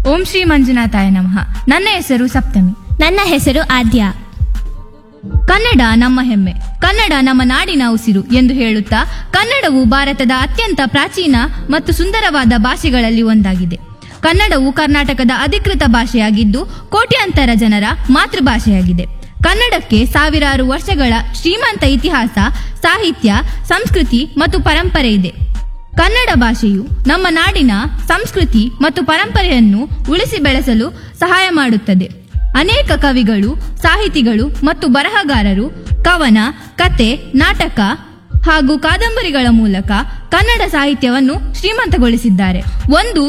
ಓಂ ಶ್ರೀ ಮಂಜುನಾಥಾಯ ನಮಃ ನನ್ನ ಹೆಸರು ಸಪ್ತಮಿ ನನ್ನ ಹೆಸರು ಆದ್ಯ ಕನ್ನಡ ನಮ್ಮ ಹೆಮ್ಮೆ ಕನ್ನಡ ನಮ್ಮ ನಾಡಿನ ಉಸಿರು ಎಂದು ಹೇಳುತ್ತಾ ಕನ್ನಡವು ಭಾರತದ ಅತ್ಯಂತ ಪ್ರಾಚೀನ ಮತ್ತು ಸುಂದರವಾದ ಭಾಷೆಗಳಲ್ಲಿ ಒಂದಾಗಿದೆ ಕನ್ನಡವು ಕರ್ನಾಟಕದ ಅಧಿಕೃತ ಭಾಷೆಯಾಗಿದ್ದು ಕೋಟ್ಯಾಂತರ ಜನರ ಮಾತೃಭಾಷೆಯಾಗಿದೆ ಕನ್ನಡಕ್ಕೆ ಸಾವಿರಾರು ವರ್ಷಗಳ ಶ್ರೀಮಂತ ಇತಿಹಾಸ ಸಾಹಿತ್ಯ ಸಂಸ್ಕೃತಿ ಮತ್ತು ಪರಂಪರೆ ಇದೆ ಕನ್ನಡ ಭಾಷೆಯು ನಮ್ಮ ನಾಡಿನ ಸಂಸ್ಕೃತಿ ಮತ್ತು ಪರಂಪರೆಯನ್ನು ಉಳಿಸಿ ಬೆಳೆಸಲು ಸಹಾಯ ಮಾಡುತ್ತದೆ ಅನೇಕ ಕವಿಗಳು ಸಾಹಿತಿಗಳು ಮತ್ತು ಬರಹಗಾರರು ಕವನ ಕತೆ ನಾಟಕ ಹಾಗೂ ಕಾದಂಬರಿಗಳ ಮೂಲಕ ಕನ್ನಡ ಸಾಹಿತ್ಯವನ್ನು ಶ್ರೀಮಂತಗೊಳಿಸಿದ್ದಾರೆ ಒಂದು